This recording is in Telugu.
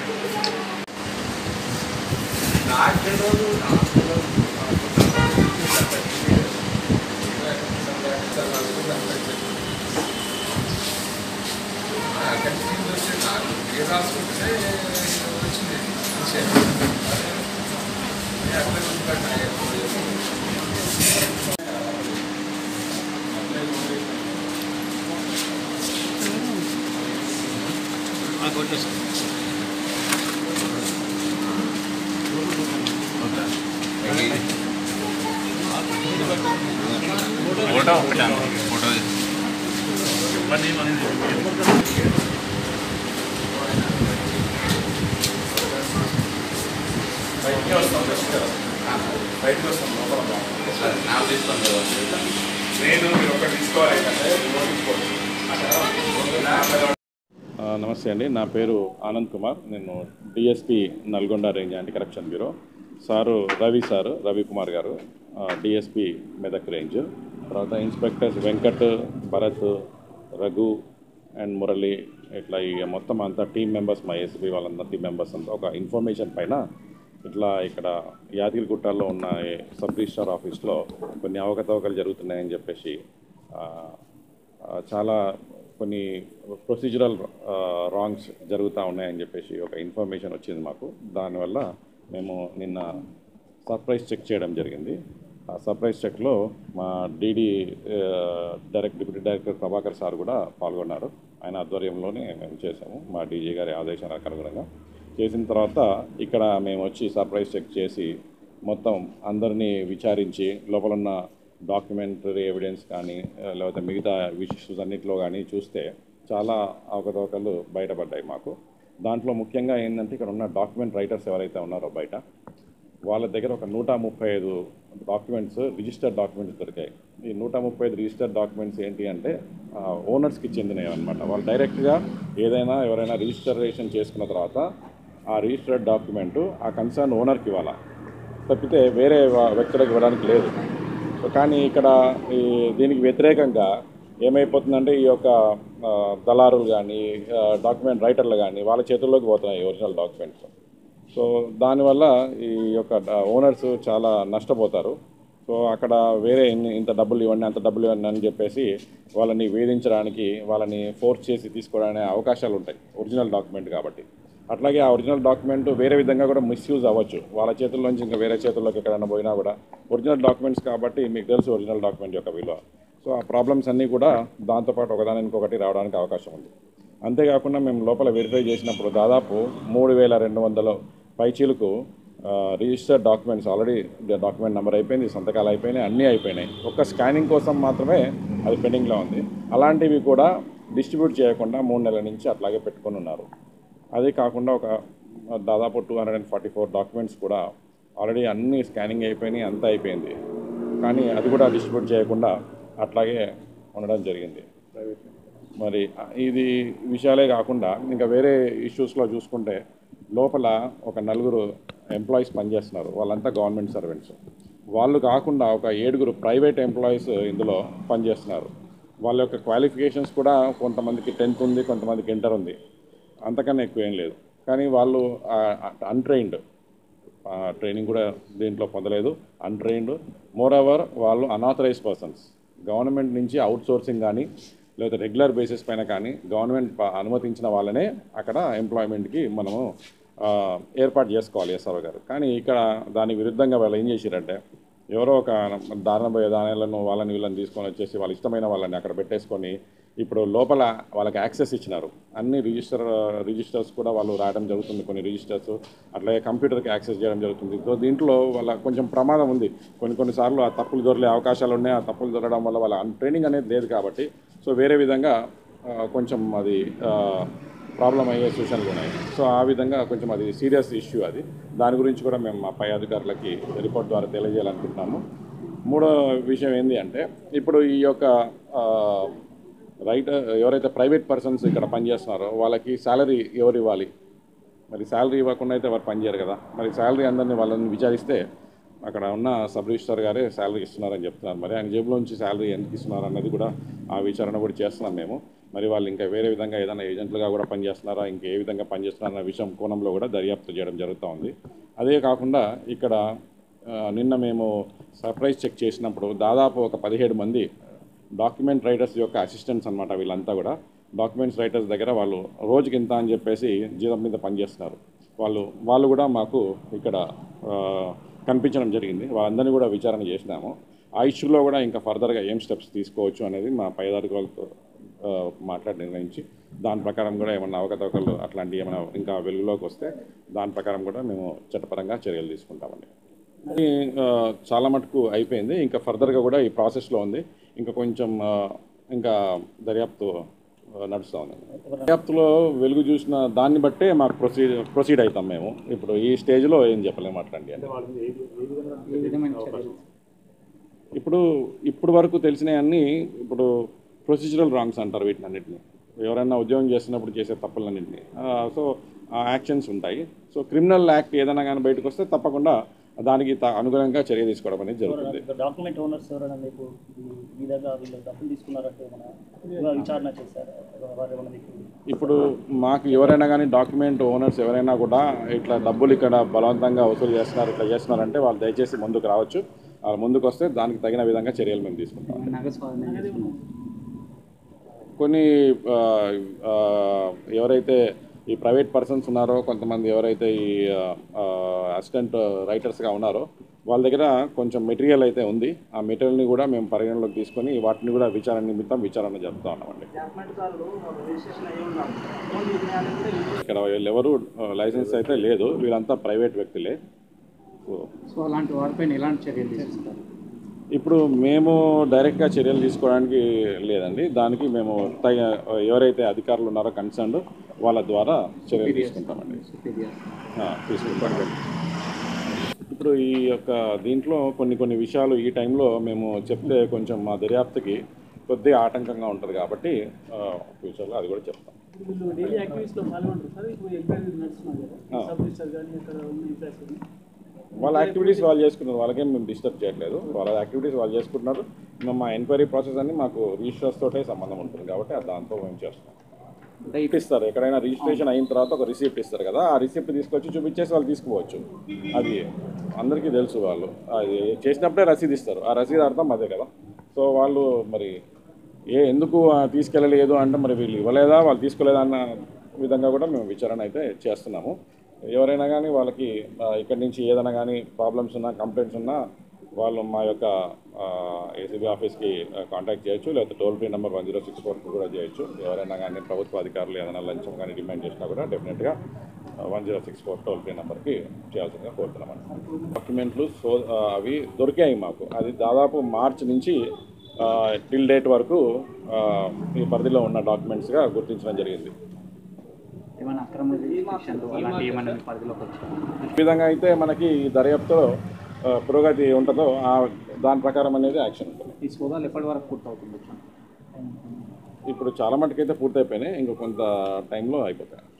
ఫోటో ఒకటి ఫోటో బయటికి వస్తాం జస్ట్ బయటకు వస్తాం లోపల బాగుంటుంది. నాకు తీసుకోండి నేను మీరు ఒకటి తీసుకోవాలి అంటే ఇంకోటి తీసుకోవాలి. అక్కడ ఆ, నమస్తే అండి నా పేరు ఆనంద్ కుమార్ నేను DSP Nalgonda range anti corruption bureau sir Ravi sir Ravi Kumar గారు డిఎస్పి మెదక్ రేంజ్ తర్వాత ఇన్స్పెక్టర్స్ వెంకట్ భరత్ రఘు అండ్ మురళి ఇట్లా ఈ మొత్తం అంతా టీం మెంబర్స్ మా ఎస్పీ వాళ్ళంతా టీం మెంబర్స్ అంతా ఒక ఇన్ఫర్మేషన్ పైన ఇట్లా ఇక్కడ యాదగిరిగుట్టలో ఉన్న ఈ సబ్ రిజిస్టార్ ఆఫీస్లో కొన్ని అవకతవకలు జరుగుతున్నాయని చెప్పేసి ఆ, ఆ, చాలా కొన్ని ప్రొసీజరల్ రాంగ్స్ జరుగుతూ ఉన్నాయని చెప్పేసి ఒక ఇన్ఫర్మేషన్ వచ్చింది మాకు దానివల్ల మేము నిన్న సర్ప్రైజ్ చెక్ చేయడం జరిగింది ఆ సర్ప్రైజ్ చెక్లో మా DD direct deputy director Prabhakar sir కూడా పాల్గొన్నారు ఆయన ఆధ్వర్యంలోనే మేము చేసాము మా డీజీ గారి ఆదేశాలకు అనుగుణంగా చేసిన తర్వాత ఇక్కడ మేము వచ్చి సర్ప్రైజ్ చెక్ చేసి మొత్తం అందరినీ విచారించి లోపల ఉన్న డాక్యుమెంటరీ ఎవిడెన్స్ కానీ ఆ, లేకపోతే మిగతా ఇష్యూస్ అన్నింటిలో కానీ చూస్తే చాలా అవకతవకలు బయటపడ్డాయి మాకు దాంట్లో ముఖ్యంగా ఏంటంటే ఇక్కడ ఉన్న డాక్యుమెంట్ రైటర్స్ ఎవరైతే ఉన్నారో బయట వాళ్ళ దగ్గర ఒక నూట ముప్పై ఐదు డాక్యుమెంట్స్ రిజిస్టర్డ్ డాక్యుమెంట్స్ దొరికాయి ఈ నూట ముప్పై ఐదు రిజిస్టర్డ్ డాక్యుమెంట్స్ ఏంటి అంటే ఓనర్స్కి చెందినవి అనమాట వాళ్ళు డైరెక్ట్గా ఏదైనా ఎవరైనా రిజిస్టరేషన్ చేసుకున్న తర్వాత ఆ రిజిస్టర్డ్ డాక్యుమెంటు ఆ కన్సర్న్ ఓనర్కి ఇవ్వాలా తప్పితే వేరే వా- వ్యక్తులకు ఇవ్వడానికి లేదు సో కానీ ఇక్కడ ఈ దీనికి వ్యతిరేకంగా ఏమైపోతుందంటే ఈ యొక్క ఆ, దళారులు కానీ డాక్యుమెంట్ రైటర్లు కానీ వాళ్ళ చేతుల్లోకి పోతున్నాయి ఒరిజినల్ డాక్యుమెంట్స్ సో దానివల్ల ఈ యొక్క ఓనర్స్ చాలా నష్టపోతారు సో అక్కడ వేరే ఇన్ని ఇంత డబ్బులు ఇవ్వండి అంత డబ్బులు ఇవ్వండి అని చెప్పేసి వాళ్ళని వేధించడానికి వాళ్ళని ఫోర్స్ చేసి తీసుకోవడానికి అవకాశాలు ఉంటాయి ఒరిజినల్ డాక్యుమెంట్ కాబట్టి అట్లాగే ఆ ఒరిజినల్ డాక్యుమెంట్ వేరే విధంగా కూడా మిస్యూజ్ అవ్వచ్చు వాళ్ళ చేతుల్లోంచి ఇంకా వేరే చేతుల్లోకి ఎక్కడైనా పోయినా కూడా ఒరిజినల్ డాక్యుమెంట్స్ కాబట్టి మీకు తెలుసు ఒరిజినల్ డాక్యుమెంట్ యొక్క విలువ సో ఆ ప్రాబ్లమ్స్ అన్నీ కూడా దాంతోపాటు ఒకదాని ఇంకొకటి రావడానికి అవకాశం ఉంది అంతేకాకుండా మేము లోపల వెరిఫై చేసినప్పుడు దాదాపు మూడు వేల రెండు వందల పైచీలకు registered documents already document number అయిపోయింది సంతకాలు అయిపోయినాయి అన్నీ అయిపోయినాయి ఒక్క స్కానింగ్ కోసం మాత్రమే అది పెండింగ్లో ఉంది అలాంటివి కూడా డిస్ట్రిబ్యూట్ చేయకుండా మూడు నెలల నుంచి అట్లాగే పెట్టుకొని ఉన్నారు అదే కాకుండా ఒక దాదాపు two hundred and forty four documents కూడా ఆల్రెడీ అన్నీ స్కానింగ్ అయిపోయినాయి అంతా అయిపోయింది కానీ అది కూడా డిస్ట్రిబ్యూట్ చేయకుండా అట్లాగే ఉండడం జరిగింది మరి ఇది విషయాలే కాకుండా ఇంకా వేరే ఇష్యూస్లో చూసుకుంటే లోపల ఒక నలుగురు ఎంప్లాయీస్ పనిచేస్తున్నారు వాళ్ళంతా గవర్నమెంట్ సర్వెంట్స్ వాళ్ళు కాకుండా ఒక ఏడుగురు ప్రైవేట్ ఎంప్లాయీస్ ఇందులో పనిచేస్తున్నారు వాళ్ళ యొక్క క్వాలిఫికేషన్స్ కూడా కొంతమందికి టెన్త్ ఉంది కొంతమందికి ఇంటర్ ఉంది అంతకన్నా ఎక్కువ ఏం లేదు కానీ వాళ్ళు అన్ట్రైన్డ్ ట్రైనింగ్ కూడా దీంట్లో పొందలేదు అన్ట్రైన్డ్ మోర్ ఓవర్ వాళ్ళు అనాథరైజ్ పర్సన్స్ గవర్నమెంట్ నుంచి అవుట్ సోర్సింగ్ కానీ లేదా రెగ్యులర్ బేసిస్ పైన కానీ గవర్నమెంట్ ప- అనుమతించిన వాళ్ళనే అక్కడ ఎంప్లాయ్మెంట్కి మనము ఆ, ఏర్పాటు చేసుకోవాలి ఎస్ఆర్ఓ గారు కానీ ఇక్కడ దాని విరుద్ధంగా వాళ్ళు ఏం చేశారంటే ఎవరో ఒక దారుణ పోయే దానిలను వాళ్ళని వీళ్ళని తీసుకొని వచ్చేసి వాళ్ళ ఇష్టమైన వాళ్ళని అక్కడ పెట్టేసుకొని ఇప్పుడు లోపల వాళ్ళకి యాక్సెస్ ఇచ్చినారు అన్ని రిజిస్టర్ రిజిస్టర్స్ కూడా వాళ్ళు రాయడం జరుగుతుంది కొన్ని రిజిస్టర్స్ అట్లాగే కంప్యూటర్కి యాక్సెస్ చేయడం జరుగుతుంది సో దీంట్లో వాళ్ళ కొంచెం ప్రమాదం ఉంది కొన్ని కొన్నిసార్లు ఆ తప్పులు దొరలే అవకాశాలు ఉన్నాయి ఆ తప్పులు దొరకడం వల్ల వాళ్ళ ట్రైనింగ్ అనేది లేదు కాబట్టి సో వేరే విధంగా ఆ, కొంచెం అది ప్రాబ్లం అయ్యే సూచనలు ఉన్నాయి సో ఆ విధంగా కొంచెం అది సీరియస్ ఇష్యూ అది దాని గురించి కూడా మేము మా పై అధికారులకి రిపోర్ట్ ద్వారా తెలియజేయాలనుకుంటున్నాము మూడో విషయం ఏంటి అంటే ఇప్పుడు ఈ యొక్క ఆ, రైట్ ఎవరైతే ప్రైవేట్ పర్సన్స్ ఇక్కడ పనిచేస్తున్నారో వాళ్ళకి శాలరీ ఎవరు ఇవ్వాలి మరి శాలరీ ఇవ్వకుండా అయితే వారు పనిచేయరు కదా మరి శాలరీ అందరినీ వాళ్ళని విచారిస్తే అక్కడ ఉన్న సబ్ రిజిస్టర్ గారే శాలరీ ఇస్తున్నారని చెప్తున్నారు మరి ఆయన జేబులోంచి శాలరీ ఎందుకు ఇస్తున్నారు అన్నది కూడా ఆ విచారణ కూడా చేస్తున్నాం మేము మరి వాళ్ళు ఇంకా వేరే విధంగా ఏదైనా ఏజెంట్లుగా కూడా పనిచేస్తున్నారా ఇంకా ఏ విధంగా పనిచేస్తున్నారా అన్న విషయం కోణంలో కూడా దర్యాప్తు చేయడం జరుగుతూ ఉంది అదే కాకుండా ఇక్కడ ఆ, నిన్న మేము సర్ప్రైజ్ చెక్ చేసినప్పుడు దాదాపు ఒక పదిహేడు మంది డాక్యుమెంట్ రైటర్స్ యొక్క అసిస్టెంట్స్ అనమాట వీళ్ళంతా కూడా డాక్యుమెంట్స్ రైటర్స్ దగ్గర వాళ్ళు రోజుకి ఇంత అని చెప్పేసి జీతం మీద పనిచేస్తున్నారు వాళ్ళు వాళ్ళు కూడా మాకు ఇక్కడ ఆ, కనిపించడం జరిగింది వాళ్ళందరినీ కూడా విచారణ చేసినాము ఆ ఇష్యూలో కూడా ఇంకా ఫర్దర్గా ఏం స్టెప్స్ తీసుకోవచ్చు అనేది మా పై అధికారులతో ఆ, మాట్లాడి నిర్ణయించి దాని ప్రకారం కూడా ఏమన్నా అవకతవకలు అట్లాంటివి ఏమైనా ఇంకా వెలుగులోకి వస్తే దాని ప్రకారం కూడా మేము చట్టపరంగా చర్యలు తీసుకుంటామండి ఇది, ఆ, చాలా మటుకు అయిపోయింది ఇంకా ఫర్దర్గా కూడా ఈ ప్రాసెస్లో ఉంది ఇంకా కొంచెం ఆ, ఇంకా దర్యాప్తు ఆ, నడుస్తూ ఉంది దర్యాప్తులో వెలుగు చూసిన దాన్ని బట్టే మాకు ప్రొసీడ్ ప్రొసీడ్ అవుతాం మేము ఇప్పుడు ఈ స్టేజ్లో ఏం చెప్పలేము అట్లాంటి అని ఏ విధమైన చర్యలు ఇప్పుడు ఇప్పుడు వరకు తెలిసినవన్నీ ఇప్పుడు ప్రొసీజరల్ రాంగ్స్ అంటారు వీటిని అన్నింటినీ ఎవరైనా ఉద్యోగం చేస్తున్నప్పుడు చేసే తప్పులన్నింటినీ సో యాక్షన్స్ ఉంటాయి సో క్రిమినల్ యాక్ట్ ఏదైనా కానీ బయటకు వస్తే తప్పకుండా దానికి త- అనుగుణంగా చర్య తీసుకోవడం అనేది జరుగుతుంది డాక్యుమెంట్ ఓనర్స్ ఎవరైనా మీకు ఈ- మీ దగ్గర వీళ్ళు డబ్బులు తీసుకున్నారంటే ఏమైనా విచారణ చేశారు వారు ఏమైనా మీకు ఇప్పుడు మాకు ఎవరైనా కానీ డాక్యుమెంట్ ఓనర్స్ ఎవరైనా కూడా ఇట్లా డబ్బులు ఇక్కడ బలవంతంగా వసూలు చేస్తున్నారు ఇట్లా చేస్తున్నారంటే వాళ్ళు దయచేసి ముందుకు రావచ్చు వాళ్ళు ముందుకు వస్తే దానికి తగిన విధంగా చర్యలు మేము తీసుకుంటాం నగదు స్వాధీనం చేసుకున్నారు కొన్ని ఆ, ఆ, ఎవరైతే ఈ ప్రైవేట్ పర్సన్స్ ఉన్నారో కొంతమంది ఎవరైతే ఈ అసిస్టెంట్ రైటర్స్గా ఉన్నారో వాళ్ళ దగ్గర కొంచెం మెటీరియల్ అయితే ఉంది ఆ మెటీరియల్ని కూడా మేము పరిగణలోకి తీసుకొని వాటిని కూడా విచారణ నిమిత్తం విచారణ జరుపుతూ ఉన్నామండి ఇక్కడ వీళ్ళెవరు లైసెన్స్ అయితే లేదు వీళ్ళంతా ప్రైవేట్ వ్యక్తులే సో సో అలాంటి వారిపైన ఎలాంటి చర్యలు తీసుకుంటారు ఇప్పుడు మేము డైరెక్ట్గా చర్యలు తీసుకోవడానికి లేదండి దానికి మేము తగ ఎవరైతే అధికారులు ఉన్నారో కన్సర్న్ వాళ్ళ ద్వారా చర్యలు తీసుకుంటామండి సుపీరియర్ ఆ, తీసుకుంటాం ఇప్పుడు ఈ యొక్క దీంట్లో కొన్ని కొన్ని విషయాలు ఈ టైంలో మేము చెప్తే కొంచెం మా దర్యాప్తుకి కొద్దిగా ఆటంకంగా ఉంటుంది కాబట్టి ఫ్యూచర్లో అది కూడా చెప్తాం వీళ్ళు డైలీ యాక్టివిటీస్లో పాల్గొంటారు సార్ ఇప్పుడు ఎంక్వైరీ నడుస్తున్నారు కదా ఆ. సబ్ రిజిస్టర్ కానీ అక్కడ ఉన్న ఎంప్లాయీస్ కానీ వాళ్ళ యాక్టివిటీస్ వాళ్ళు చేసుకున్నారు వాళ్ళకేం మేము డిస్టర్బ్ చేయట్లేదు వాళ్ళ యాక్టివిటీస్ వాళ్ళు చేసుకుంటున్నారు మేము మా ఎంక్వైరీ ప్రాసెస్ అన్ని మాకు రిజిస్టర్స్ తోటే సంబంధం ఉంటుంది కాబట్టి అది దాంతో మేము చేస్తాం అంటే రిసిప్ట్ ఇస్తారు ఎక్కడైనా రిజిస్ట్రేషన్ అయిన తర్వాత ఒక రిసిప్ట్ ఇస్తారు కదా ఆ రిసిప్ట్ తీసుకొచ్చి చూపించేసి వాళ్ళు తీసుకోవచ్చు అది అందరికీ తెలుసు వాళ్ళు అది చేసినప్పుడే రసీదు ఇస్తారు ఆ రసీదు అర్థం అదే కదా సో వాళ్ళు మరి ఏ ఎందుకు ఆ తీసుకెళ్ళలేదు అంటే మరి వీళ్ళు ఇవ్వలేదా వాళ్ళు తీసుకోలేదా అన్న విధంగా కూడా మేము విచారణ అయితే చేస్తున్నాము ఎవరైనా కానీ వాళ్ళకి ఆ, ఇక్కడి నుంచి ఏదైనా కానీ ప్రాబ్లమ్స్ ఉన్నా కంప్లైంట్స్ ఉన్నా వాళ్ళు మా యొక్క ఏసీబీ ఆఫీస్కి కాంటాక్ట్ చేయొచ్చు లేకపోతే toll free number one zero six ఫోర్కి కూడా చేయొచ్చు ఎవరైనా కానీ ప్రభుత్వ అధికారులు ఏదైనా లంచం కానీ డిమాండ్ చేసినా కూడా డెఫినెట్గా one zero six four toll free నెంబర్కి చేయాల్సిందిగా కోరుతున్నామండి డాక్యుమెంట్లు సో ఆ, అవి దొరికాయి మాకు అది దాదాపు మార్చ్ నుంచి టిల్ డేట్ వరకు ఆ, ఈ పరిధిలో ఉన్న డాక్యుమెంట్స్గా గుర్తించడం జరిగింది ఏమైనా అక్రమ రిజిస్ట్రేషన్లు అలాంటి ఏమైనా మీ పరిధిలోకి వచ్చాయి ఈ విధంగా అయితే మనకి ఈ దర్యాప్తులో ఆ, పురోగతి ఉంటుందో ఆ దాని ప్రకారం అనేది యాక్షన్ ఉంటుంది ఈ సోదాలు ఎప్పటి వరకు పూర్తవుతుంది ఇప్పుడు చాలా మటుకైతే పూర్తయిపోయినాయి ఇంకో కొంత టైంలో అయిపోతాయి